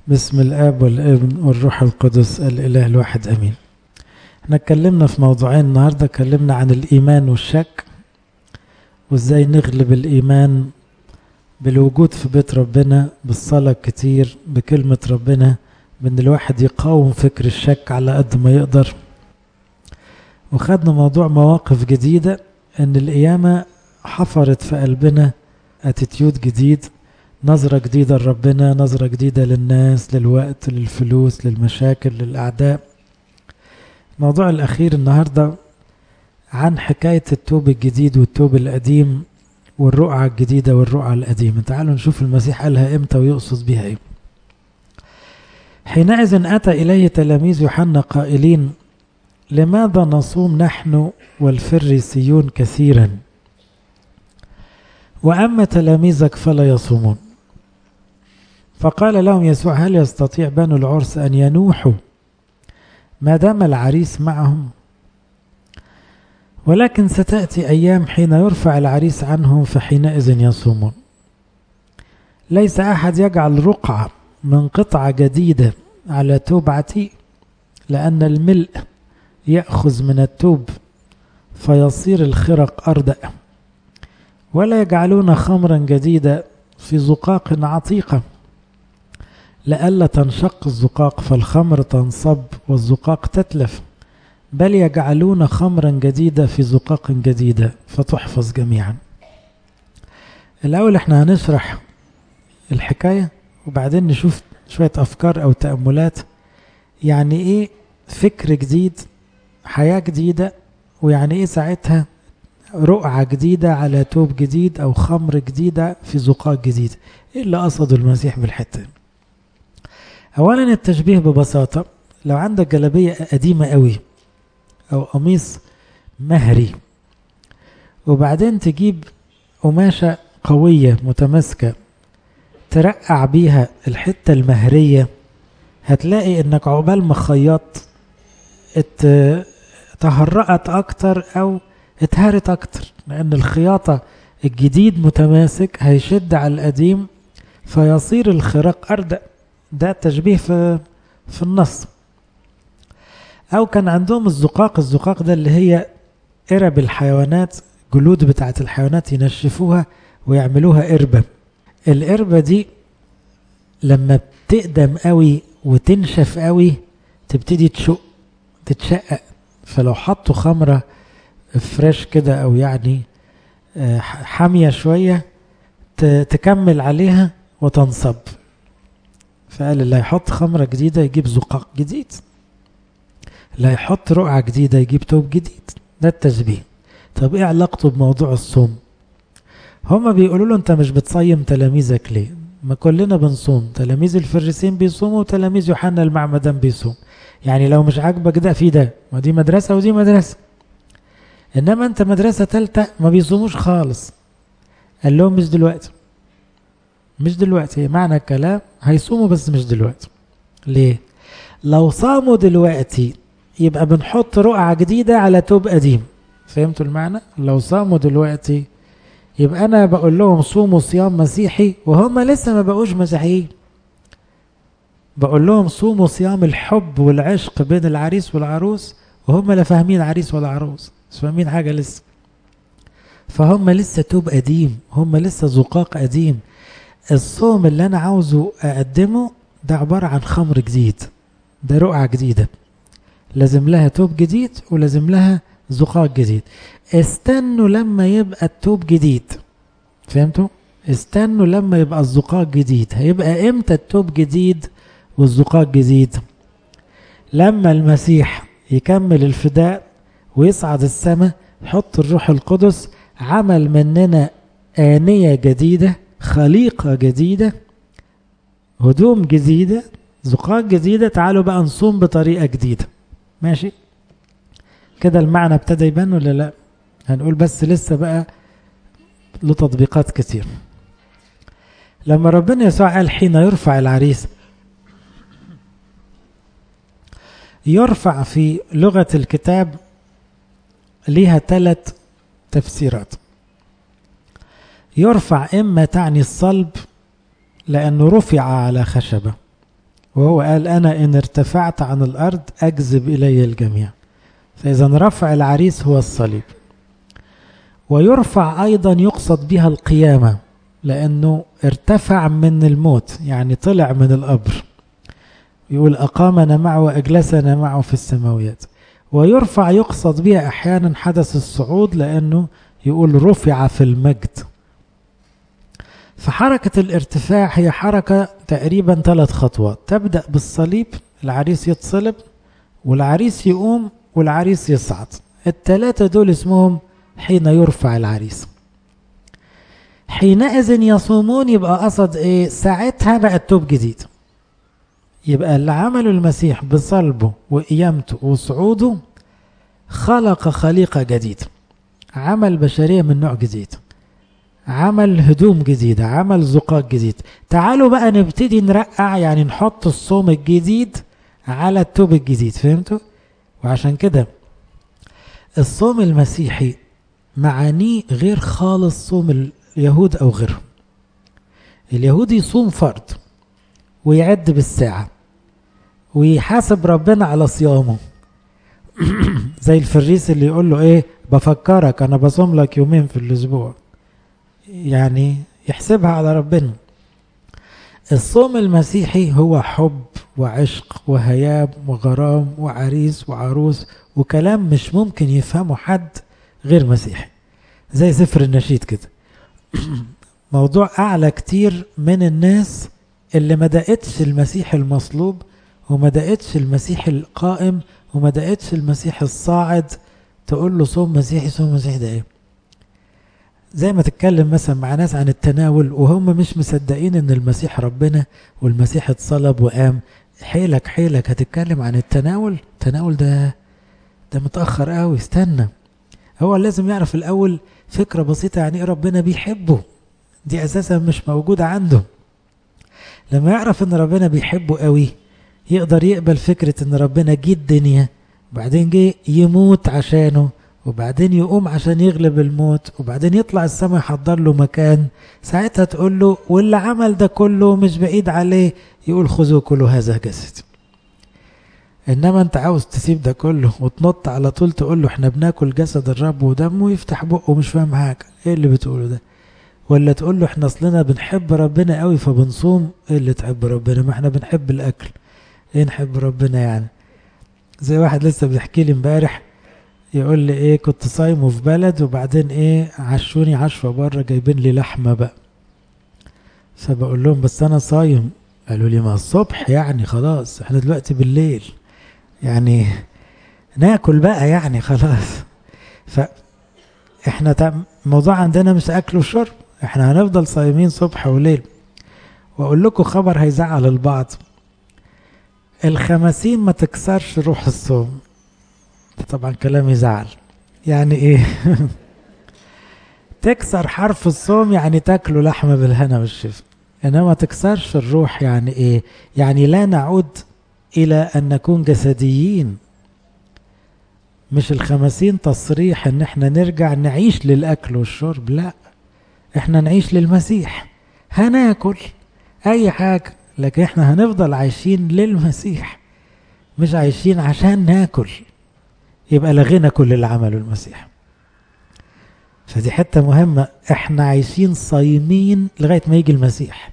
بسم الاب والابن والروح القدس الاله الواحد امين احنا اتكلمنا في موضوعين النهارده اتكلمنا عن الايمان والشك وازاي نغلب الايمان بالوجود في بيت ربنا بالصلاه كتير بكلمه ربنا بان الواحد يقاوم فكر الشك على قد ما يقدر وخدنا موضوع مواقف جديده ان القيامه حفرت في قلبنا اتيتيود جديد نظرة جديدة لربنا نظرة جديدة للناس للوقت للفلوس للمشاكل للأعداء الموضوع الأخير النهاردة عن حكاية التوب الجديد والتوب القديم والرقعة الجديدة والرقعة القديمة تعالوا نشوف المسيح قالها إمتى ويقصد بها إيه حينئذ أتى إليه تلاميذ يوحنا قائلين لماذا نصوم نحن والفريسيون كثيرا وأما تلاميذك فلا يصومون فقال لهم يسوع هل يستطيع بنو العرس أن ينوحوا ما دام العريس معهم ولكن ستأتي أيام حين يرفع العريس عنهم فحينئذ يصومون ليس أحد يجعل رقعة من قطعة جديدة على توب عتيق لأن الملء يأخذ من التوب فيصير الخرق أردأ ولا يجعلون خمرا جديدة في زقاق عتيقة لئلا تنشق الزقاق فالخمر تنصب والزقاق تتلف بل يجعلون خمرا جديدة في زقاق جديدة فتحفظ جميعا الأول احنا هنشرح الحكاية وبعدين نشوف شوية أفكار أو تأملات يعني إيه فكر جديد حياة جديدة ويعني إيه ساعتها رقعة جديدة على توب جديد أو خمر جديدة في زقاق جديد إيه اللي قصده المسيح بالحتة أولا التشبيه ببساطة لو عندك جلابية قديمة قوي أو قميص مهري وبعدين تجيب قماشة قوية متماسكة ترقع بيها الحتة المهرية هتلاقي انك عقبال ما خيط تهرقت اكتر او اتهرت اكتر لان الخياطة الجديد متماسك هيشد على القديم فيصير الخراق اردأ ده تشبيه في في النص او كان عندهم الزقاق الزقاق ده اللي هي قرب الحيوانات جلود بتاعت الحيوانات ينشفوها ويعملوها قربة القربة دي لما بتقدم قوي وتنشف قوي تبتدي تشق تتشقق فلو حطوا خمره فريش كده او يعني حامية شوية تكمل عليها وتنصب فقال اللي هيحط خمرة جديدة يجيب زقاق جديد اللي هيحط رقعة جديدة يجيب توب جديد ده التشبيه طب ايه علاقته بموضوع الصوم هما بيقولوا له انت مش بتصيم تلاميذك ليه ما كلنا بنصوم تلاميذ الفريسين بيصوموا وتلاميذ يوحنا المعمدان بيصوم يعني لو مش عاجبك ده في ده ما دي مدرسة ودي مدرسة انما انت مدرسه ثالثه ما بيصوموش خالص قال لهم مش دلوقتي مش دلوقتي معنى الكلام هيصوموا بس مش دلوقتي ليه لو صاموا دلوقتي يبقى بنحط رقعة جديدة على توب قديم فهمتوا المعنى لو صاموا دلوقتي يبقى انا بقول لهم صوموا صيام مسيحي وهم لسه ما بقوش مسيحيين بقول لهم صوموا صيام الحب والعشق بين العريس والعروس وهم لا فاهمين عريس ولا عروس مش فاهمين حاجة لسه فهم لسه توب قديم هم لسه زقاق قديم الصوم اللي أنا عاوزه أقدمه ده عبارة عن خمر جديد ده رقعة جديدة لازم لها توب جديد ولازم لها زقاق جديد استنوا لما يبقى التوب جديد فهمتوا؟ استنوا لما يبقى الزقاق جديد هيبقى امتى التوب جديد والزقاق جديد لما المسيح يكمل الفداء ويصعد السماء يحط الروح القدس عمل مننا آنية جديدة خليقة جديدة هدوم جديدة زقاق جديدة تعالوا بقى نصوم بطريقة جديدة ماشي كده المعنى ابتدى يبان ولا لا هنقول بس لسه بقى له تطبيقات كتير لما ربنا يسوع قال حين يرفع العريس يرفع في لغة الكتاب ليها ثلاث تفسيرات يرفع إما تعني الصلب لأنه رفع على خشبة وهو قال أنا إن ارتفعت عن الأرض أجذب إلي الجميع فإذا رفع العريس هو الصليب ويرفع أيضا يقصد بها القيامة لأنه ارتفع من الموت يعني طلع من القبر يقول أقامنا معه وأجلسنا معه في السماويات ويرفع يقصد بها أحيانا حدث الصعود لأنه يقول رفع في المجد فحركة الارتفاع هي حركة تقريبا ثلاث خطوات تبدأ بالصليب العريس يتصلب والعريس يقوم والعريس يصعد الثلاثة دول اسمهم حين يرفع العريس حينئذ يصومون يبقى قصد ايه ساعتها بقى التوب جديد يبقى اللي عمله المسيح بصلبه وقيامته وصعوده خلق خليقة جديدة عمل بشرية من نوع جديد عمل هدوم جديدة عمل زقاق جديد تعالوا بقى نبتدي نرقع يعني نحط الصوم الجديد على التوب الجديد فهمتوا وعشان كده الصوم المسيحي معانيه غير خالص صوم اليهود أو غيرهم اليهود يصوم فرض ويعد بالساعة ويحاسب ربنا على صيامه زي الفريس اللي يقول له ايه بفكرك انا بصوم لك يومين في الاسبوع يعني يحسبها على ربنا الصوم المسيحي هو حب وعشق وهياب وغرام وعريس وعروس وكلام مش ممكن يفهمه حد غير مسيحي زي سفر النشيد كده موضوع أعلى كتير من الناس اللي ما دقتش المسيح المصلوب وما دقتش المسيح القائم وما دقتش المسيح الصاعد تقول له صوم مسيحي صوم مسيحي ده ايه زي ما تتكلم مثلا مع ناس عن التناول وهم مش مصدقين ان المسيح ربنا والمسيح اتصلب وقام حيلك حيلك هتتكلم عن التناول التناول ده ده متأخر قوي استنى هو لازم يعرف الأول فكرة بسيطة يعني ايه ربنا بيحبه دي أساسا مش موجودة عنده لما يعرف ان ربنا بيحبه قوي يقدر يقبل فكرة ان ربنا جه الدنيا وبعدين جه يموت عشانه وبعدين يقوم عشان يغلب الموت وبعدين يطلع السماء يحضر له مكان ساعتها تقول له واللي عمل ده كله مش بعيد عليه يقول خذوا كل هذا جسد انما انت عاوز تسيب ده كله وتنط على طول تقول له احنا بناكل جسد الرب ودمه يفتح بقه مش فاهم حاجه ايه اللي بتقوله ده ولا تقول له احنا اصلنا بنحب ربنا قوي فبنصوم ايه اللي تحب ربنا ما احنا بنحب الاكل ايه نحب ربنا يعني زي واحد لسه بيحكي لي امبارح يقول لي ايه كنت صايم في بلد وبعدين ايه عشوني عشوة بره جايبين لي لحمة بقى فبقول لهم بس انا صايم قالوا لي ما الصبح يعني خلاص احنا دلوقتي بالليل يعني ناكل بقى يعني خلاص فاحنا الموضوع عندنا مش اكل وشرب احنا هنفضل صايمين صبح وليل واقول لكم خبر هيزعل البعض الخمسين ما تكسرش روح الصوم طبعا كلام يزعل يعني ايه تكسر حرف الصوم يعني تاكلوا لحمه بالهنا والشفا انما تكسرش الروح يعني ايه يعني لا نعود الى ان نكون جسديين مش الخمسين تصريح ان احنا نرجع نعيش للاكل والشرب لا احنا نعيش للمسيح هناكل اي حاجه لكن احنا هنفضل عايشين للمسيح مش عايشين عشان ناكل يبقى لغينا كل اللي عمله المسيح فدي حتة مهمة احنا عايشين صايمين لغاية ما يجي المسيح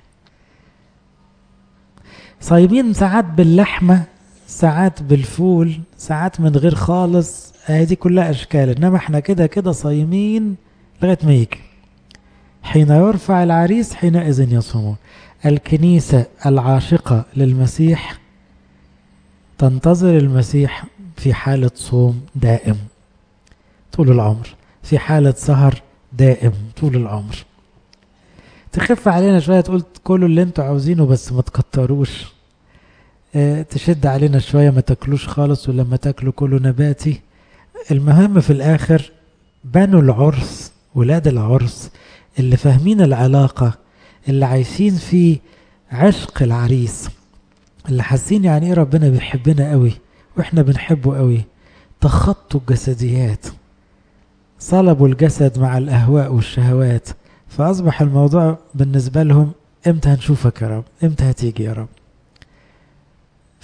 صايمين ساعات باللحمة ساعات بالفول ساعات من غير خالص هذه كلها أشكال إنما احنا كده كده صايمين لغاية ما يجي حين يرفع العريس حينئذ يصومون الكنيسة العاشقة للمسيح تنتظر المسيح في حالة صوم دائم طول العمر في حالة سهر دائم طول العمر تخف علينا شوية تقول كلوا اللي انتوا عاوزينه بس ما تكتروش اه تشد علينا شوية ما تاكلوش خالص ولما تاكلوا كله نباتي المهم في الآخر بنوا العرس ولاد العرس اللي فاهمين العلاقة اللي عايشين في عشق العريس اللي حاسين يعني ايه ربنا بيحبنا قوي واحنا بنحبه قوي تخطوا الجسديات صلبوا الجسد مع الاهواء والشهوات فاصبح الموضوع بالنسبه لهم امتى هنشوفك يا رب امتى هتيجي يا رب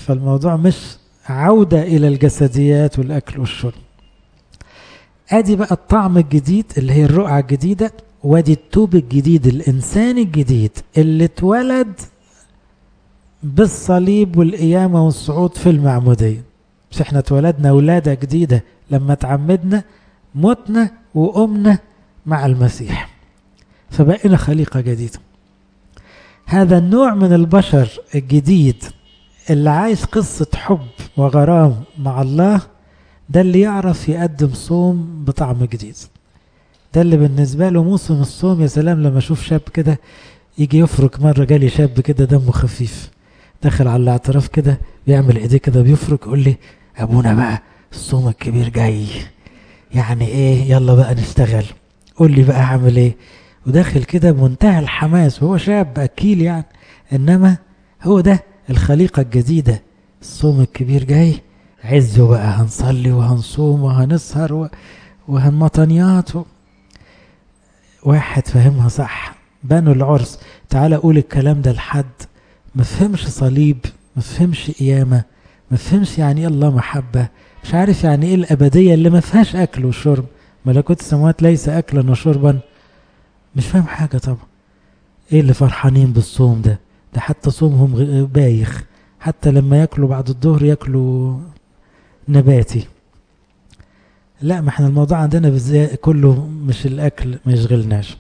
فالموضوع مش عودة إلى الجسديات والأكل والشرب ادي بقى الطعم الجديد اللي هي الرقعة الجديدة وادي التوب الجديد الإنسان الجديد اللي اتولد بالصليب والقيامة والصعود في المعمودية مش احنا اتولدنا ولادة جديدة لما تعمدنا متنا وقمنا مع المسيح فبقينا خليقة جديدة هذا النوع من البشر الجديد اللي عايش قصة حب وغرام مع الله ده اللي يعرف يقدم صوم بطعم جديد ده اللي بالنسبة له موسم الصوم يا سلام لما اشوف شاب كده يجي يفرك مرة جالي شاب كده دمه خفيف دخل على الاعتراف كده بيعمل ايديه كده بيفرك يقول لي ابونا بقى الصوم الكبير جاي يعني ايه يلا بقى نشتغل قول لي بقى هعمل ايه وداخل كده بمنتهى الحماس وهو شاب اكيل يعني انما هو ده الخليقة الجديدة الصوم الكبير جاي عزه بقى هنصلي وهنصوم وهنسهر و... وهنمطنيات و... واحد فهمها صح بنوا العرس تعال اقول الكلام ده لحد ما فهمش صليب ما فهمش قيامة ما فهمش يعني ايه الله محبة مش عارف يعني ايه الابدية اللي ما فيهاش اكل وشرب ملكوت السماوات ليس اكلا وشربا مش فاهم حاجة طبعا ايه اللي فرحانين بالصوم ده ده حتى صومهم بايخ حتى لما ياكلوا بعد الظهر ياكلوا نباتي لا ما احنا الموضوع عندنا كله مش الاكل ما يشغلناش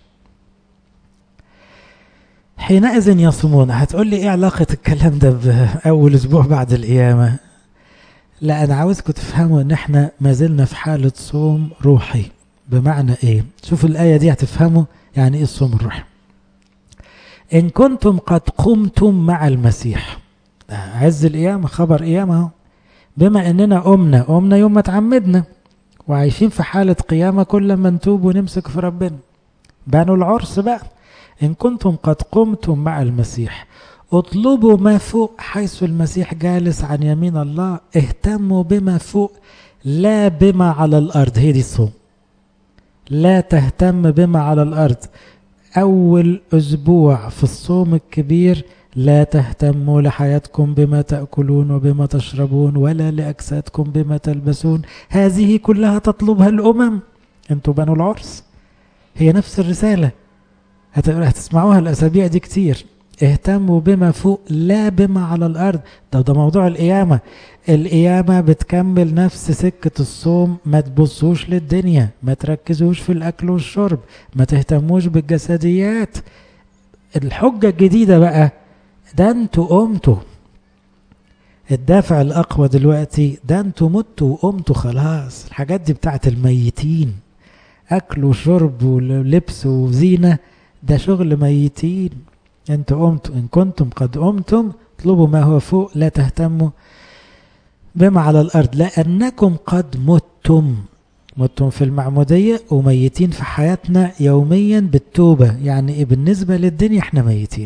حينئذ يصومون هتقول لي ايه علاقة الكلام ده بأول أسبوع بعد القيامة لا أنا عاوزكم تفهموا إن إحنا ما زلنا في حالة صوم روحي بمعنى إيه شوفوا الآية دي هتفهموا يعني إيه الصوم الروحي إن كنتم قد قمتم مع المسيح عز القيامة خبر قيامة بما إننا قمنا قمنا يوم ما تعمدنا وعايشين في حالة قيامة كل ما نتوب ونمسك في ربنا بنوا العرس بقى إن كنتم قد قمتم مع المسيح اطلبوا ما فوق حيث المسيح جالس عن يمين الله اهتموا بما فوق لا بما على الأرض هي دي الصوم لا تهتم بما على الأرض أول أسبوع في الصوم الكبير لا تهتموا لحياتكم بما تأكلون وبما تشربون ولا لأجسادكم بما تلبسون هذه كلها تطلبها الأمم انتوا بنوا العرس هي نفس الرسالة هتسمعوها الأسابيع دي كتير اهتموا بما فوق لا بما على الأرض ده ده موضوع القيامة القيامة بتكمل نفس سكة الصوم ما تبصوش للدنيا ما تركزوش في الأكل والشرب ما تهتموش بالجسديات الحجة الجديدة بقى ده انتوا قمتوا الدافع الأقوى دلوقتي ده انتوا متوا وقمتوا خلاص الحاجات دي بتاعت الميتين أكل وشرب ولبس وزينة ده شغل ميتين انتوا قمتوا ان كنتم قد قمتم اطلبوا ما هو فوق لا تهتموا بما على الارض لانكم قد متم متم في المعمودية وميتين في حياتنا يوميا بالتوبة يعني ايه بالنسبة للدنيا احنا ميتين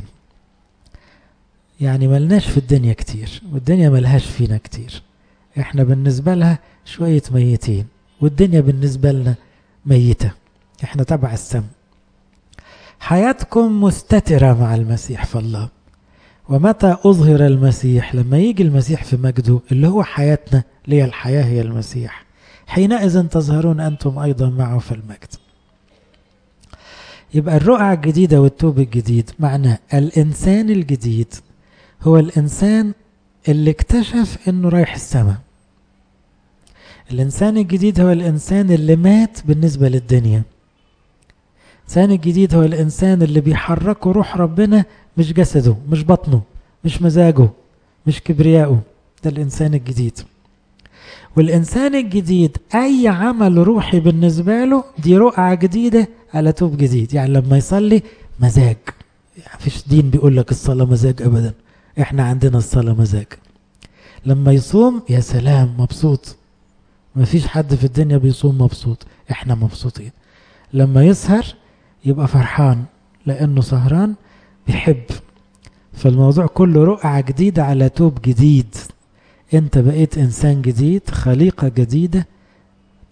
يعني ملناش في الدنيا كتير والدنيا ملهاش فينا كتير احنا بالنسبة لها شوية ميتين والدنيا بالنسبة لنا ميتة احنا تبع السم حياتكم مستترة مع المسيح في الله ومتى أظهر المسيح لما يجي المسيح في مجده اللي هو حياتنا لي الحياة هي المسيح حينئذ تظهرون أنتم أيضا معه في المجد يبقى الرؤى الجديدة والتوب الجديد معناه الإنسان الجديد هو الإنسان اللي اكتشف أنه رايح السماء الإنسان الجديد هو الإنسان اللي مات بالنسبة للدنيا الإنسان الجديد هو الإنسان اللي بيحركه روح ربنا مش جسده مش بطنه مش مزاجه مش كبرياءه ده الإنسان الجديد والإنسان الجديد أي عمل روحي بالنسبة له دي رقعة جديدة على توب جديد يعني لما يصلي مزاج يعني فيش دين بيقول لك الصلاة مزاج أبدا إحنا عندنا الصلاة مزاج لما يصوم يا سلام مبسوط ما فيش حد في الدنيا بيصوم مبسوط إحنا مبسوطين لما يسهر يبقى فرحان لأنه سهران بيحب فالموضوع كله رقعة جديدة على توب جديد انت بقيت انسان جديد خليقة جديدة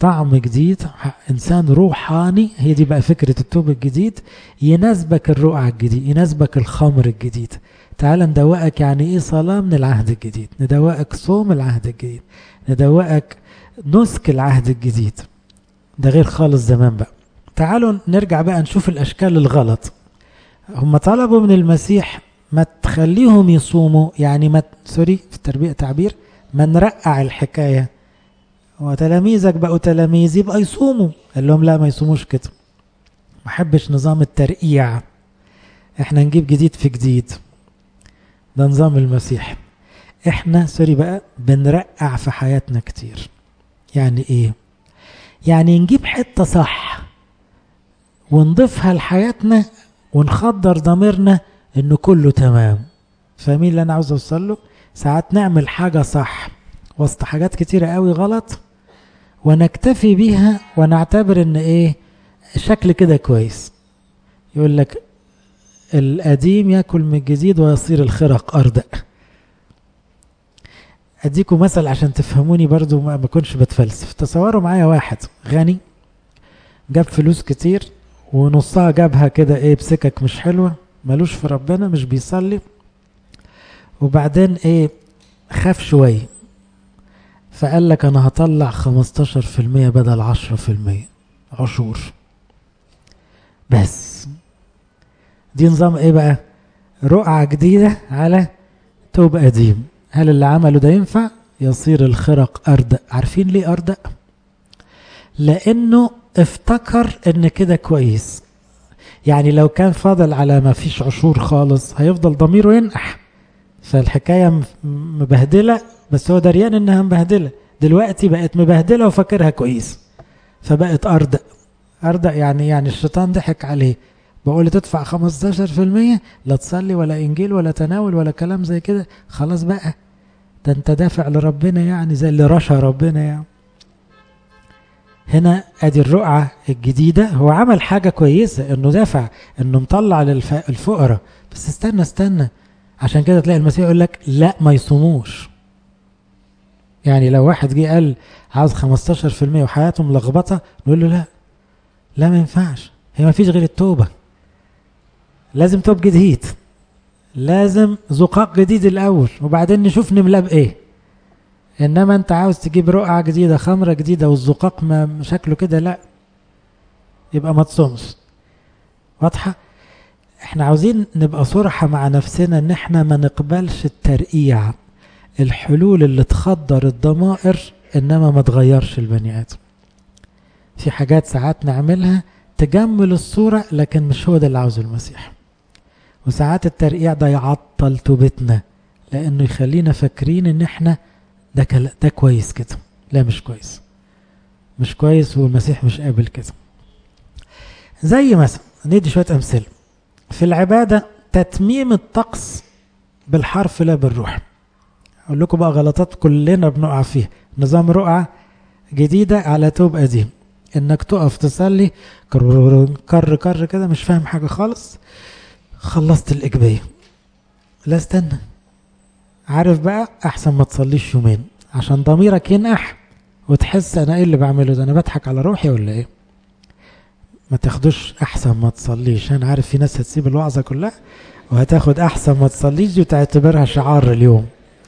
طعم جديد إنسان روحاني هي دي بقى فكرة التوب الجديد يناسبك الرقعة الجديد يناسبك الخمر الجديد تعال ندوقك يعني إيه صلاة من العهد الجديد ندوقك صوم العهد الجديد ندوقك نسك العهد الجديد ده غير خالص زمان بقى تعالوا نرجع بقى نشوف الأشكال الغلط هم طلبوا من المسيح ما تخليهم يصوموا يعني ما سوري في التربية تعبير ما نرقع الحكاية وتلاميذك بقوا تلاميذ يبقى يصوموا قال لهم لا ما يصوموش كده ما حبش نظام الترقيع احنا نجيب جديد في جديد ده نظام المسيح احنا سوري بقى بنرقع في حياتنا كتير يعني ايه يعني نجيب حتة صح ونضيفها لحياتنا ونخدر ضميرنا انه كله تمام فاهمين اللي انا عاوز اوصل له ساعات نعمل حاجة صح وسط حاجات كتيرة قوي غلط ونكتفي بيها ونعتبر ان ايه شكل كده كويس يقول لك القديم ياكل من الجديد ويصير الخرق اردأ اديكم مثل عشان تفهموني برضو ما بكونش بتفلسف تصوروا معايا واحد غني جاب فلوس كتير ونصها جابها كده ايه بسكك مش حلوة ملوش في ربنا مش بيصلي وبعدين ايه خاف شوية فقال لك انا هطلع 15% بدل 10% عشور بس دي نظام ايه بقى رقعة جديدة على توب قديم هل اللي عمله ده ينفع يصير الخرق أردأ عارفين ليه أردأ لأنه افتكر ان كده كويس يعني لو كان فاضل على ما فيش عشور خالص هيفضل ضميره ينقح فالحكاية مبهدلة بس هو دريان انها مبهدلة دلوقتي بقت مبهدلة وفاكرها كويس فبقت أردأ أردأ يعني يعني الشيطان ضحك عليه بقول تدفع 15% لا تصلي ولا إنجيل ولا تناول ولا كلام زي كده خلاص بقى ده انت دافع لربنا يعني زي اللي رشا ربنا يعني هنا ادي الرقعة الجديدة هو عمل حاجة كويسة انه دافع انه مطلع للفقراء بس استنى استنى عشان كده تلاقي المسيح يقول لك لا ما يصوموش يعني لو واحد جه قال عاوز 15% وحياته ملخبطة نقول له لا لا ما ينفعش هي ما فيش غير التوبة لازم توب جديد لازم زقاق جديد الاول وبعدين نشوف نملاه بايه انما انت عاوز تجيب رقعة جديدة خمرة جديدة والزقاق ما شكله كده لا يبقى ما تصومش واضحة احنا عاوزين نبقى صرحة مع نفسنا ان احنا ما نقبلش الترقيع الحلول اللي تخدر الضمائر انما ما تغيرش البني ادم في حاجات ساعات نعملها تجمل الصورة لكن مش هو ده اللي عاوزه المسيح وساعات الترقيع ده يعطل توبتنا لانه يخلينا فاكرين ان احنا ده كلا ده كويس كده لا مش كويس مش كويس والمسيح مش قابل كده زي مثلا ندي شويه امثله في العباده تتميم الطقس بالحرف لا بالروح اقول لكم بقى غلطات كلنا بنقع فيها نظام رقعه جديده على توب قديم انك تقف تصلي كر كر كر كده مش فاهم حاجه خالص خلصت الاجبيه لا استنى عارف بقى احسن ما تصليش يومين عشان ضميرك ينقح وتحس انا ايه اللي بعمله ده انا بضحك على روحي ولا ايه ما تاخدوش احسن ما تصليش انا عارف في ناس هتسيب الوعظه كلها وهتاخد احسن ما تصليش دي وتعتبرها شعار اليوم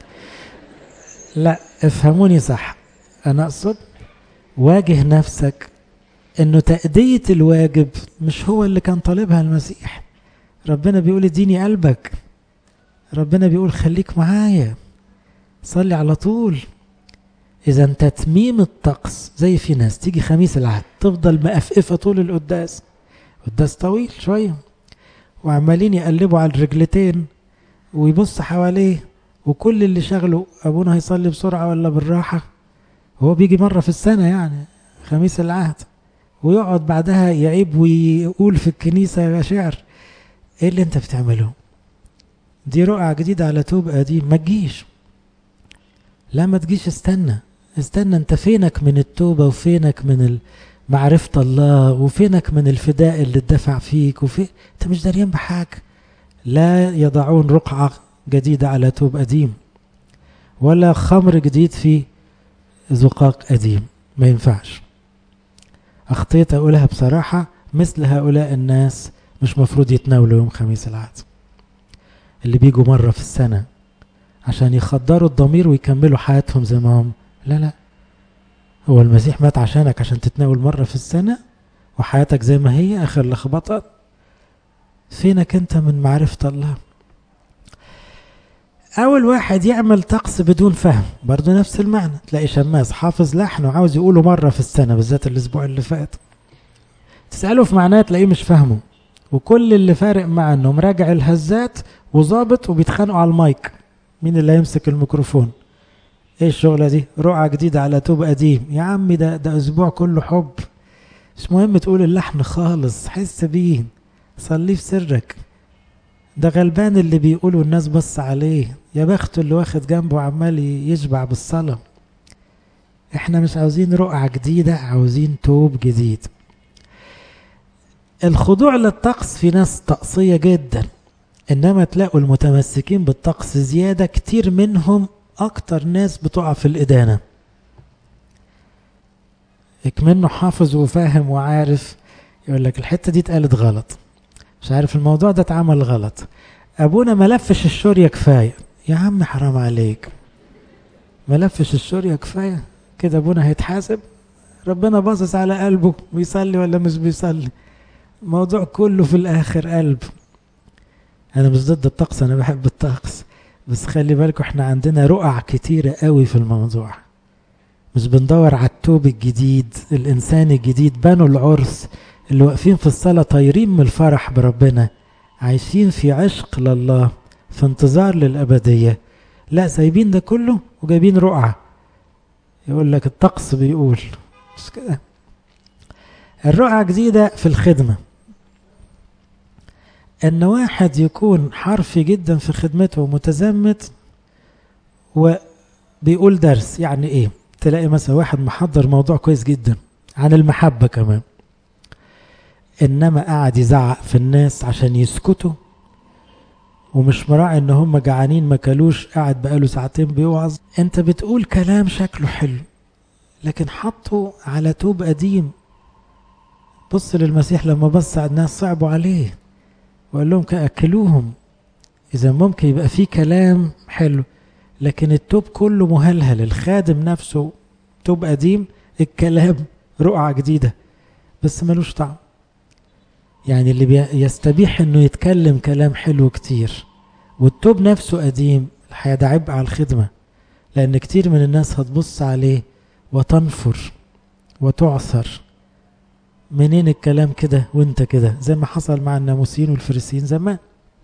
لا افهموني صح انا اقصد واجه نفسك انه تأدية الواجب مش هو اللي كان طالبها المسيح ربنا بيقول اديني قلبك ربنا بيقول خليك معايا صلي على طول اذا تتميم الطقس زي في ناس تيجي خميس العهد تفضل مقفقفه طول القداس قداس طويل شويه وعمالين يقلبوا على الرجلتين ويبص حواليه وكل اللي شغله ابونا هيصلي بسرعه ولا بالراحه هو بيجي مره في السنه يعني خميس العهد ويقعد بعدها يعيب ويقول في الكنيسه شعر ايه اللي انت بتعمله دي رقعة جديدة على توب قديم ما تجيش لا ما تجيش استنى استنى انت فينك من التوبة وفينك من معرفة الله وفينك من الفداء اللي اتدفع فيك وفي انت مش داريان بحاجة لا يضعون رقعة جديدة على توب قديم ولا خمر جديد في زقاق قديم ما ينفعش أخطيت أقولها بصراحة مثل هؤلاء الناس مش مفروض يتناولوا يوم خميس العهد اللي بيجوا مرة في السنة عشان يخدروا الضمير ويكملوا حياتهم زي ما هم لا لا هو المسيح مات عشانك عشان تتناول مرة في السنة وحياتك زي ما هي آخر لخبطة فينك أنت من معرفة الله أول واحد يعمل طقس بدون فهم برضه نفس المعنى تلاقي شماس حافظ لحن وعاوز يقوله مرة في السنة بالذات الأسبوع اللي فات تسأله في معناه تلاقيه مش فاهمه وكل اللي فارق معاه انه مراجع الهزات وظابط وبيتخانقوا على المايك مين اللي هيمسك الميكروفون ايه الشغلة دي رقعة جديدة على توب قديم يا عمي ده ده اسبوع كله حب مش مهم تقول اللحن خالص حس بيه صليه في سرك ده غلبان اللي بيقولوا الناس بص عليه يا بخته اللي واخد جنبه عمال يشبع بالصلاة احنا مش عاوزين رقعة جديدة عاوزين توب جديد الخضوع للطقس في ناس طقسية جدا انما تلاقوا المتمسكين بالطقس زيادة كتير منهم اكتر ناس بتقع في الادانة اكمنه حافظ وفاهم وعارف يقول لك الحتة دي اتقالت غلط مش عارف الموضوع ده اتعمل غلط ابونا ملفش الشورية كفاية يا عم حرام عليك ملفش الشورية كفاية كده ابونا هيتحاسب ربنا باصص على قلبه بيصلي ولا مش بيصلي الموضوع كله في الاخر قلب انا مش ضد الطقس انا بحب الطقس بس خلي بالكم احنا عندنا رقع كتيرة قوي في الموضوع مش بندور على التوب الجديد الانسان الجديد بنوا العرس اللي واقفين في الصلاة طايرين من الفرح بربنا عايشين في عشق لله في انتظار للأبدية لا سايبين ده كله وجايبين رقعة يقول لك الطقس بيقول مش كده الرقعة جديدة في الخدمة ان واحد يكون حرفي جدا في خدمته ومتزمت وبيقول درس يعني ايه تلاقي مثلا واحد محضر موضوع كويس جدا عن المحبة كمان انما قاعد يزعق في الناس عشان يسكتوا ومش مراعي ان هم جعانين ما كلوش قاعد بقاله ساعتين بيوعظ انت بتقول كلام شكله حلو لكن حطه على توب قديم بص للمسيح لما بص على الناس صعبوا عليه وقال لهم اكلوهم اذا ممكن يبقى في كلام حلو لكن التوب كله مهلهل الخادم نفسه توب قديم الكلام رقعة جديدة بس ملوش طعم يعني اللي يستبيح انه يتكلم كلام حلو كتير والتوب نفسه قديم الحقيقة عبء على الخدمة لأن كتير من الناس هتبص عليه وتنفر وتعثر منين الكلام كده وانت كده زي ما حصل مع الناموسيين والفريسيين زمان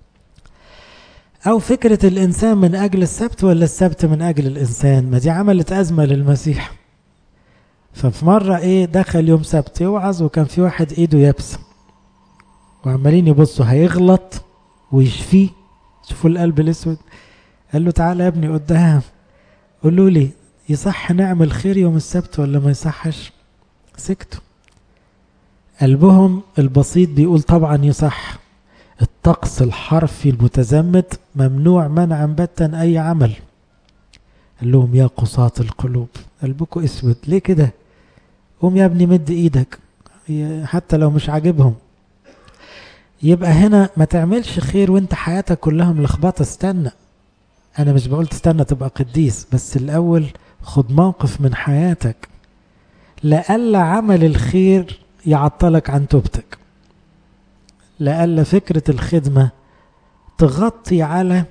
أو فكرة الإنسان من أجل السبت ولا السبت من أجل الإنسان ما دي عملت أزمة للمسيح ففي مرة إيه دخل يوم سبت يوعظ وكان في واحد إيده يابسة وعمالين يبصوا هيغلط ويشفيه شوفوا القلب الاسود قال له تعالى يا ابني قدام قولوا لي يصح نعمل خير يوم السبت ولا ما يصحش سكتوا قلبهم البسيط بيقول طبعا يصح الطقس الحرفي المتزمت ممنوع منعا باتا اي عمل قال لهم يا قصاة القلوب قلبكم اسود ليه كده قوم يا ابني مد ايدك حتى لو مش عاجبهم يبقى هنا ما تعملش خير وانت حياتك كلها ملخبطه استنى انا مش بقول تستنى تبقى قديس بس الاول خد موقف من حياتك لألا عمل الخير يعطلك عن توبتك لألا فكرة الخدمة تغطي على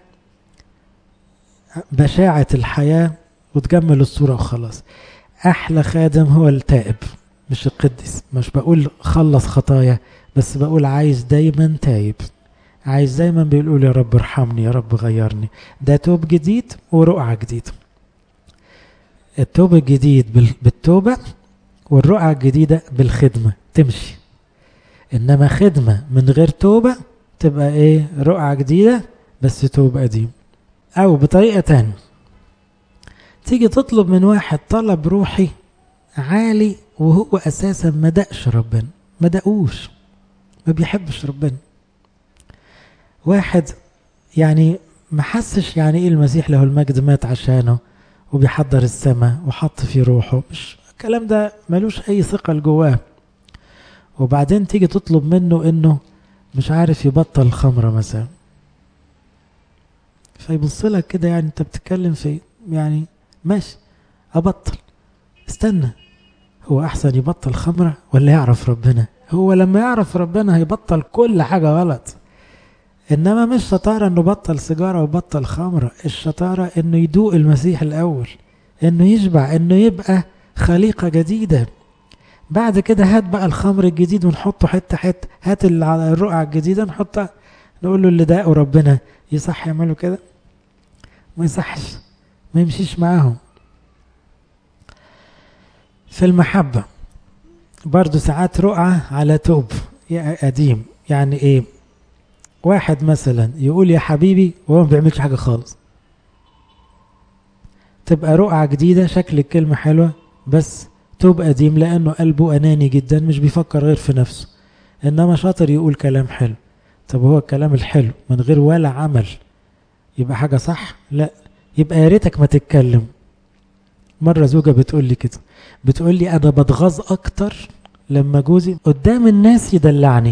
بشاعة الحياة وتجمل الصورة وخلاص أحلى خادم هو التائب مش القديس مش بقول خلص خطايا بس بقول عايز دايما تايب عايز دايما بيقول يا رب ارحمني يا رب غيرني ده توب جديد ورقعة جديدة التوب الجديد بالتوبة والرقعة الجديدة بالخدمة تمشي إنما خدمة من غير توبة تبقى إيه رقعة جديدة بس توب قديم أو بطريقة تانية تيجي تطلب من واحد طلب روحي عالي وهو أساسا ما دقش ربنا ما دقوش ما بيحبش ربنا واحد يعني ما حسش يعني ايه المسيح له المجد مات عشانه وبيحضر السماء وحط في روحه مش الكلام ده ملوش اي ثقل جواه وبعدين تيجي تطلب منه انه مش عارف يبطل الخمرة مثلا فيبص لك كده يعني انت بتتكلم في يعني ماشي ابطل استنى هو احسن يبطل خمرة ولا يعرف ربنا هو لما يعرف ربنا هيبطل كل حاجة غلط انما مش شطارة انه بطل سيجارة وبطل خمرة الشطارة انه يدوق المسيح الاول انه يشبع انه يبقى خليقة جديدة بعد كده هات بقى الخمر الجديد ونحطه حتة حتة هات الرقعة الجديدة نحطها نقول له اللي داقوا ربنا يصح يعملوا كده ما يصحش ما يمشيش معاهم في المحبة برضو ساعات رقعة على توب قديم يعني ايه واحد مثلا يقول يا حبيبي وهو ما بيعملش حاجة خالص تبقى رقعة جديدة شكل الكلمة حلوة بس توب قديم لأنه قلبه أناني جدا مش بيفكر غير في نفسه إنما شاطر يقول كلام حلو طب هو الكلام الحلو من غير ولا عمل يبقى حاجة صح لا يبقى يا ريتك ما تتكلم مرة زوجة بتقول لي كده بتقول لي أنا بتغاظ أكتر لما جوزي قدام الناس يدلعني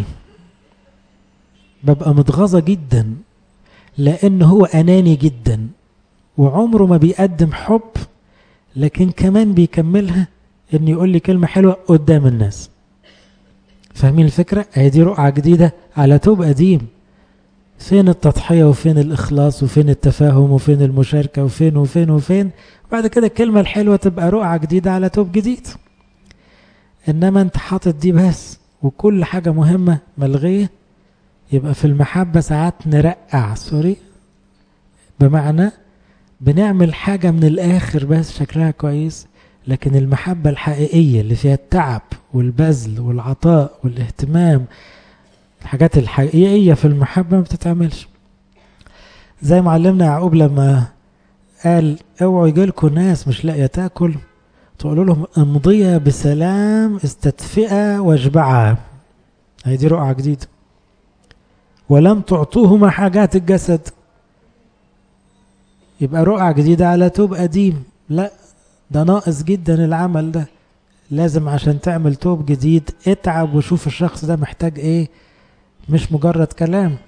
ببقى متغاظة جدا لأن هو أناني جدا وعمره ما بيقدم حب لكن كمان بيكملها ان يقول لي كلمة حلوة قدام الناس فاهمين الفكرة؟ هي دي رقعة جديدة على توب قديم فين التضحية وفين الإخلاص وفين التفاهم وفين المشاركة وفين وفين وفين بعد كده الكلمة الحلوة تبقى رقعة جديدة على توب جديد إنما أنت حاطط دي بس وكل حاجة مهمة ملغية يبقى في المحبة ساعات نرقع سوري بمعنى بنعمل حاجة من الآخر بس شكلها كويس لكن المحبة الحقيقية اللي فيها التعب والبذل والعطاء والاهتمام الحاجات الحقيقية في المحبة ما بتتعملش زي معلمنا يعقوب لما قال اوعوا يجيلكوا ناس مش لاقية تاكل تقولوا لهم امضية بسلام استدفئة واشبعها هي دي رقعة جديدة ولم تعطوهما حاجات الجسد يبقى رقعة جديدة على توب قديم لا ده ناقص جدا العمل ده لازم عشان تعمل توب جديد اتعب وشوف الشخص ده محتاج ايه مش مجرد كلام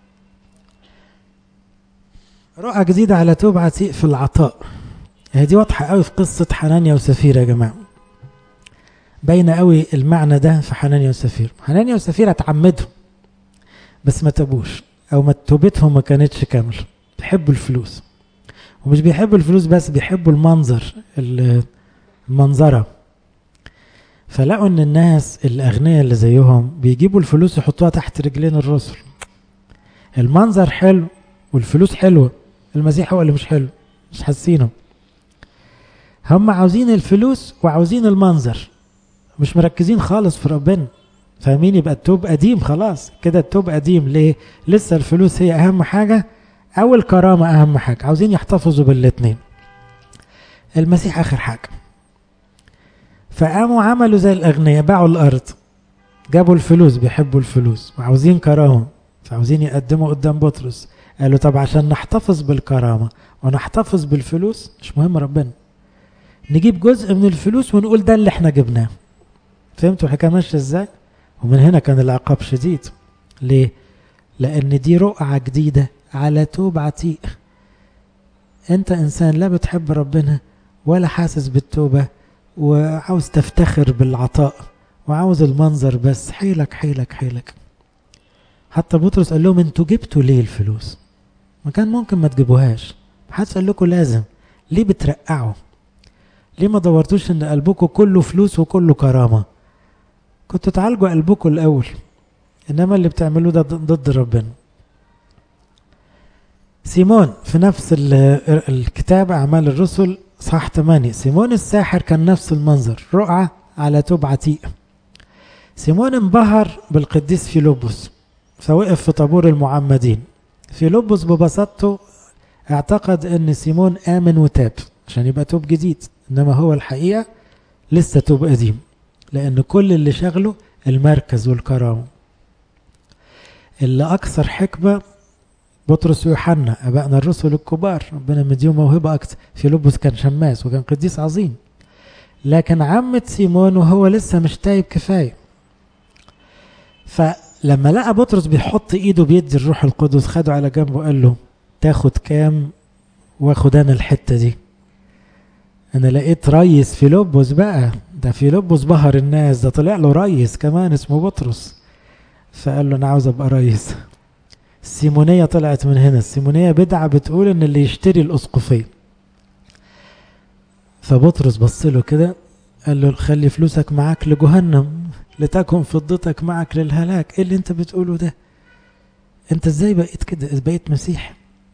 رؤى جديدة على توب عتيق في العطاء هي دي واضحة قوي في قصة حنانيا وسفيرة يا جماعة باينة قوي المعنى ده في حنانيا وسفير حنانيا وسفيرة اتعمدوا بس ما تابوش او ما توبتهم ما كانتش كاملة بيحبوا الفلوس ومش بيحبوا الفلوس بس بيحبوا المنظر المنظرة فلقوا ان الناس الاغنياء اللي زيهم بيجيبوا الفلوس يحطوها تحت رجلين الرسل المنظر حلو والفلوس حلوة المسيح هو اللي مش حلو مش حاسينه هم عاوزين الفلوس وعاوزين المنظر مش مركزين خالص في ربنا فاهمين يبقى التوب قديم خلاص كده التوب قديم ليه لسه الفلوس هي اهم حاجة او الكرامة اهم حاجة عاوزين يحتفظوا بالاتنين المسيح اخر حاجة فقاموا عملوا زي الاغنياء باعوا الارض جابوا الفلوس بيحبوا الفلوس وعاوزين كرامة فعاوزين يقدموا قدام بطرس قالوا طب عشان نحتفظ بالكرامة ونحتفظ بالفلوس مش مهم ربنا نجيب جزء من الفلوس ونقول ده اللي احنا جبناه فهمتوا الحكايه ماشيه ازاي ومن هنا كان العقاب شديد ليه لان دي رقعه جديده على توب عتيق انت انسان لا بتحب ربنا ولا حاسس بالتوبه وعاوز تفتخر بالعطاء وعاوز المنظر بس حيلك حيلك حيلك حتى بطرس قال لهم انتوا جبتوا ليه الفلوس ما كان ممكن ما تجيبوهاش محدش قال لكم لازم ليه بترقعوا ليه ما دورتوش ان قلبكم كله فلوس وكله كرامة كنتوا تعالجوا قلبكم الاول انما اللي بتعملوه ده ضد ربنا سيمون في نفس الكتاب اعمال الرسل صح 8 سيمون الساحر كان نفس المنظر رقعة على توب عتيق سيمون انبهر بالقديس فيلبس فوقف في طابور المعمدين فيلبس ببساطته اعتقد ان سيمون امن وتاب عشان يبقى توب جديد انما هو الحقيقه لسه توب قديم لان كل اللي شغله المركز والكرامه اللي اكثر حكمه بطرس ويوحنا ابائنا الرسل الكبار ربنا مديهم موهبه اكثر فيلبس كان شماس وكان قديس عظيم لكن عمة سيمون وهو لسه مش تايب كفايه فلما لقى بطرس بيحط ايده بيدي الروح القدس خده على جنبه وقال له تاخد كام واخد انا الحته دي انا لقيت ريس فيلبس بقى ده فيلبس بهر الناس ده طلع له ريس كمان اسمه بطرس فقال له انا عاوز ابقى ريس السيمونية طلعت من هنا السيمونية بدعة بتقول ان اللي يشتري الاسقفية فبطرس بص له كده قال له خلي فلوسك معاك لجهنم لتكن فضتك معك للهلاك ايه اللي انت بتقوله ده انت ازاي بقيت كده بقيت مسيحي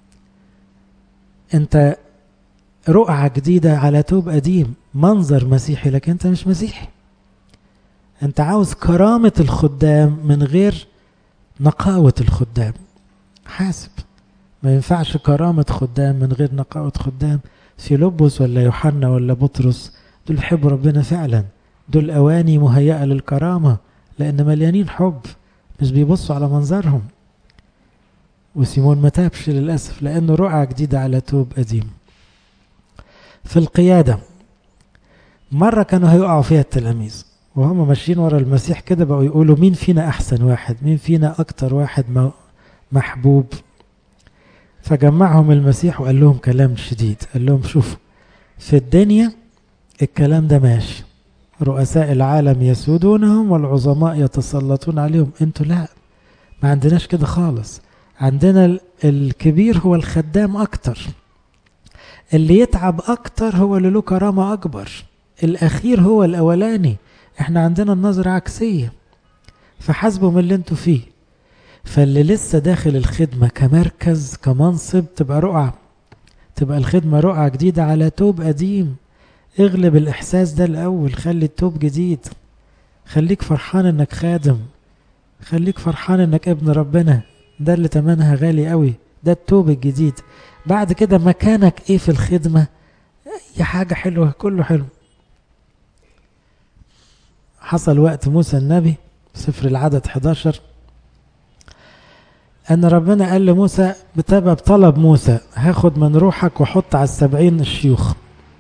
انت رقعة جديدة على توب قديم منظر مسيحي لكن انت مش مسيحي انت عاوز كرامة الخدام من غير نقاوة الخدام حاسب ما ينفعش كرامة خدام من غير نقاوة خدام فيلبس ولا يوحنا ولا بطرس دول يحبوا ربنا فعلا دول أواني مهيئة للكرامة لأن مليانين حب مش بيبصوا على منظرهم وسيمون ما تابش للأسف لأنه رقعة جديدة على توب قديم في القيادة مرة كانوا هيقعوا فيها التلاميذ وهم ماشيين ورا المسيح كده بقوا يقولوا مين فينا أحسن واحد مين فينا أكتر واحد محبوب فجمعهم المسيح وقال لهم كلام شديد قال لهم شوفوا في الدنيا الكلام ده ماشي رؤساء العالم يسودونهم والعظماء يتسلطون عليهم انتوا لا ما عندناش كده خالص عندنا الكبير هو الخدام اكتر اللي يتعب اكتر هو اللي له كرامة اكبر الاخير هو الاولاني احنا عندنا النظرة عكسية فحاسبوا من اللي انتوا فيه فاللي لسه داخل الخدمة كمركز كمنصب تبقى رقعة تبقى الخدمة رقعة جديدة على توب قديم اغلب الإحساس ده الأول خلي التوب جديد خليك فرحان انك خادم خليك فرحان انك ابن ربنا ده اللي تمنها غالي قوي ده التوب الجديد بعد كده مكانك ايه في الخدمة اي حاجة حلوة كله حلو حصل وقت موسى النبي سفر العدد 11 أن ربنا قال لموسى بسبب طلب موسى هاخد من روحك وحط على السبعين الشيوخ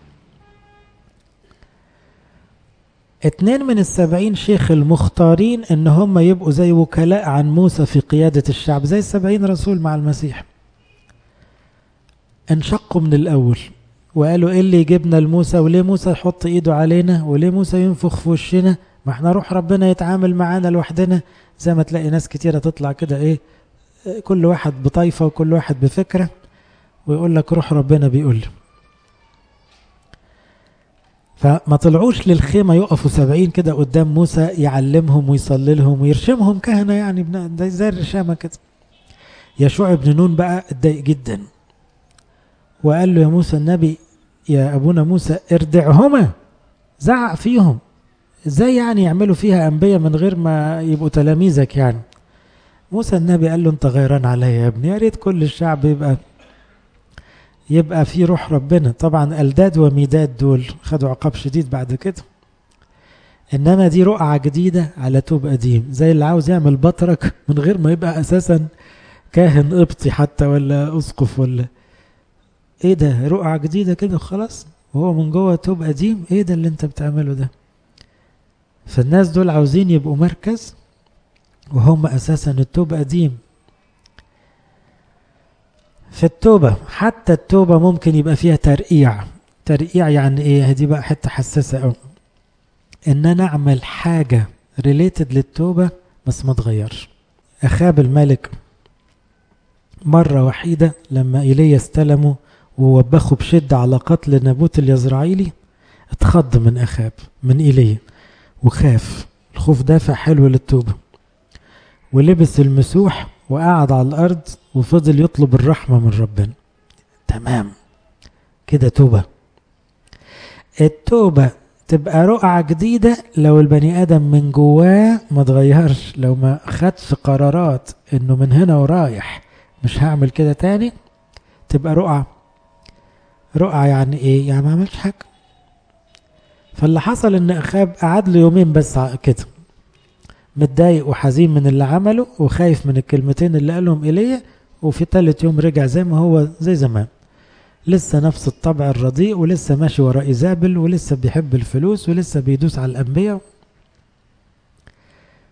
اتنين من السبعين شيخ المختارين ان هم يبقوا زي وكلاء عن موسى في قيادة الشعب زي السبعين رسول مع المسيح انشقوا من الاول وقالوا ايه اللي يجيبنا لموسى وليه موسى يحط ايده علينا وليه موسى ينفخ في وشنا ما احنا روح ربنا يتعامل معانا لوحدنا زي ما تلاقي ناس كتيرة تطلع كده ايه كل واحد بطايفة وكل واحد بفكرة ويقول لك روح ربنا بيقول لي فما طلعوش للخيمة يقفوا سبعين كده قدام موسى يعلمهم ويصلي لهم ويرشمهم كهنة يعني ده زي الرشامة كده يشوع بن نون بقى اتضايق جدا وقال له يا موسى النبي يا أبونا موسى اردعهما زعق فيهم ازاي يعني يعملوا فيها أنبياء من غير ما يبقوا تلاميذك يعني موسى النبي قال له انت غيران عليا يا ابني يا ريت كل الشعب يبقى يبقى في روح ربنا طبعا الداد وميداد دول خدوا عقاب شديد بعد كده انما دي رقعة جديدة على توب قديم زي اللي عاوز يعمل بطرك من غير ما يبقى اساسا كاهن قبطي حتى ولا اسقف ولا ايه ده رقعة جديدة كده خلاص وهو من جوه توب قديم ايه ده اللي انت بتعمله ده فالناس دول عاوزين يبقوا مركز وهم اساسا التوب قديم في التوبة حتى التوبة ممكن يبقى فيها ترقيع ترقيع يعني ايه دي بقى حتة حساسة قوي ان انا اعمل حاجة ريليتد للتوبة بس ما تغيرش اخاب الملك مرة وحيدة لما ايليا استلموا ووبخوا بشدة على قتل نابوت اليزرعيلي اتخض من اخاب من ايليا وخاف الخوف دافع حلو للتوبة ولبس المسوح وقعد على الأرض وفضل يطلب الرحمة من ربنا تمام كده توبة التوبة تبقى رقعة جديدة لو البني آدم من جواه ما تغيرش لو ما خدش قرارات انه من هنا ورايح مش هعمل كده تاني تبقى رقعة رقعة يعني ايه يعني ما عملش حاجة فاللي حصل ان اخاب قعد له يومين بس كده متضايق وحزين من اللي عمله وخايف من الكلمتين اللي قالهم إليه وفي ثالث يوم رجع زي ما هو زي زمان لسه نفس الطبع الرديء ولسه ماشي ورا إيزابل ولسه بيحب الفلوس ولسه بيدوس على الأنبياء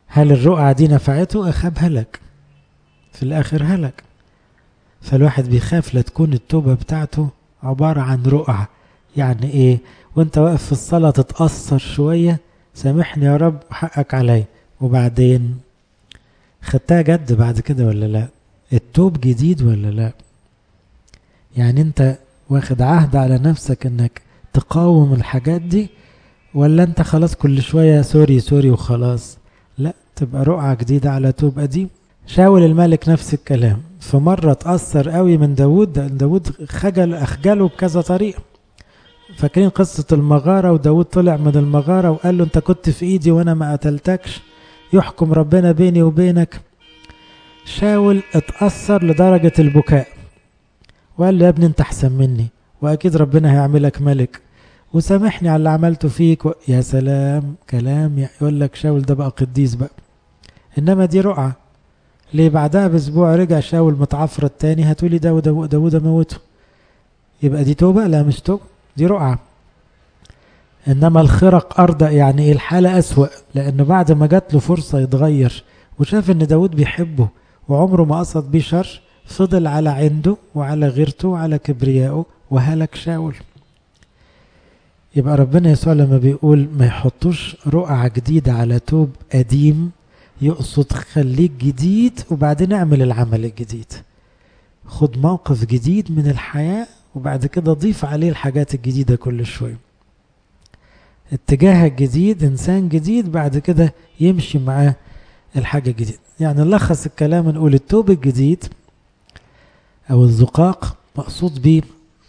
هل الرقعة دي نفعته أخاب هلك في الآخر هلك فالواحد بيخاف لا تكون التوبة بتاعته عبارة عن رقعة يعني إيه وانت واقف في الصلاة تتأثر شوية سامحني يا رب حقك علي وبعدين خدتها جد بعد كده ولا لا التوب جديد ولا لا يعني انت واخد عهد على نفسك انك تقاوم الحاجات دي ولا انت خلاص كل شوية سوري سوري وخلاص لا تبقى رقعة جديدة على توب قديم شاول الملك نفس الكلام في مرة اتأثر قوي من داود داود خجل أخجله بكذا طريقة فاكرين قصة المغارة وداود طلع من المغارة وقال له انت كنت في ايدي وانا ما قتلتكش يحكم ربنا بيني وبينك شاول اتأثر لدرجة البكاء وقال له يا ابني انت احسن مني واكيد ربنا هيعملك ملك وسامحني على اللي عملته فيك و... يا سلام كلام يقول لك شاول ده بقى قديس بقى انما دي رقعة ليه بعدها باسبوع رجع شاول متعفرة تاني هتقولي داود داود موته يبقى دي توبة لا مش توبة دي رقعة انما الخرق ارضى يعني ايه الحالة اسوأ لانه بعد ما جات له فرصة يتغير وشاف ان داود بيحبه وعمره ما قصد بيه شر فضل على عنده وعلى غيرته وعلى كبريائه وهلك شاول يبقى ربنا يسوع لما بيقول ما يحطوش رقعة جديدة على توب قديم يقصد خليك جديد وبعدين اعمل العمل الجديد خد موقف جديد من الحياة وبعد كده ضيف عليه الحاجات الجديدة كل شوية اتجاه جديد انسان جديد بعد كده يمشي معاه الحاجة الجديدة يعني نلخص الكلام نقول التوب الجديد او الزقاق مقصود به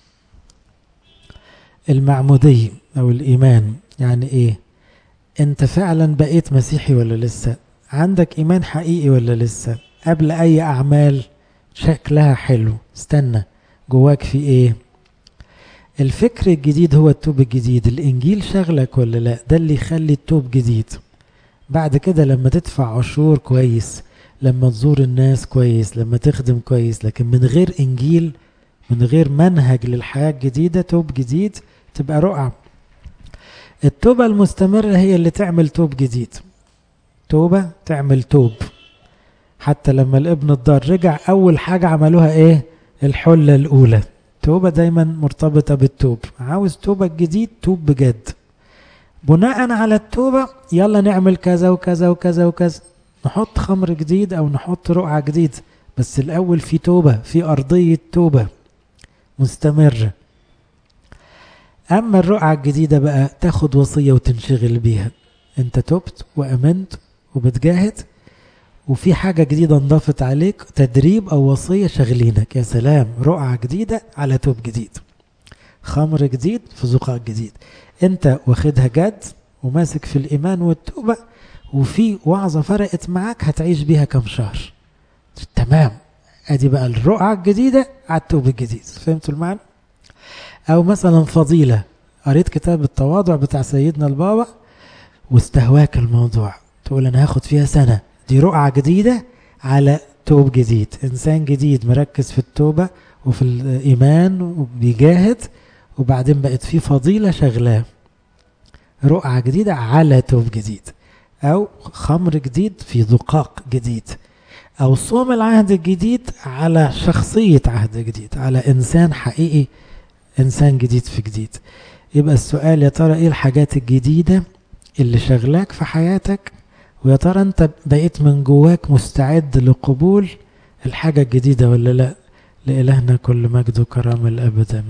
المعمودية او الايمان يعني ايه انت فعلا بقيت مسيحي ولا لسه عندك ايمان حقيقي ولا لسه قبل اي اعمال شكلها حلو استنى جواك في ايه الفكر الجديد هو التوب الجديد الانجيل شغلك ولا لا ده اللي يخلي التوب جديد بعد كده لما تدفع عشور كويس لما تزور الناس كويس لما تخدم كويس لكن من غير انجيل من غير منهج للحياة الجديدة توب جديد تبقى رقعة التوبة المستمرة هي اللي تعمل توب جديد توبة تعمل توب حتى لما الابن الضار رجع أول حاجة عملوها إيه الحلة الأولى توبة دايما مرتبطة بالتوب عاوز توبة جديد توب بجد بناء على التوبة يلا نعمل كذا وكذا وكذا وكذا نحط خمر جديد أو نحط رقعة جديد بس الأول في توبة في أرضية توبة مستمرة أما الرقعة الجديدة بقى تاخد وصية وتنشغل بيها أنت تبت وأمنت وبتجاهد وفي حاجة جديدة انضافت عليك تدريب أو وصية شغلينك يا سلام رقعة جديدة على توب جديد خمر جديد في زقاق جديد أنت واخدها جد وماسك في الإيمان والتوبة وفي وعظة فرقت معاك هتعيش بيها كم شهر تمام ادي بقى الرقعة الجديدة على التوب الجديد فهمتوا المعنى او مثلا فضيلة قريت كتاب التواضع بتاع سيدنا البابا واستهواك الموضوع تقول انا هاخد فيها سنة دي رقعة جديدة على توب جديد انسان جديد مركز في التوبة وفي الايمان وبيجاهد وبعدين بقت في فضيلة شغلاه رقعة جديدة على توب جديد او خمر جديد في ذقاق جديد او صوم العهد الجديد على شخصية عهد جديد على انسان حقيقي انسان جديد في جديد يبقى السؤال يا ترى ايه الحاجات الجديدة اللي شغلاك في حياتك ويا ترى انت بقيت من جواك مستعد لقبول الحاجة الجديدة ولا لا لإلهنا كل مجد وكرامة الأبد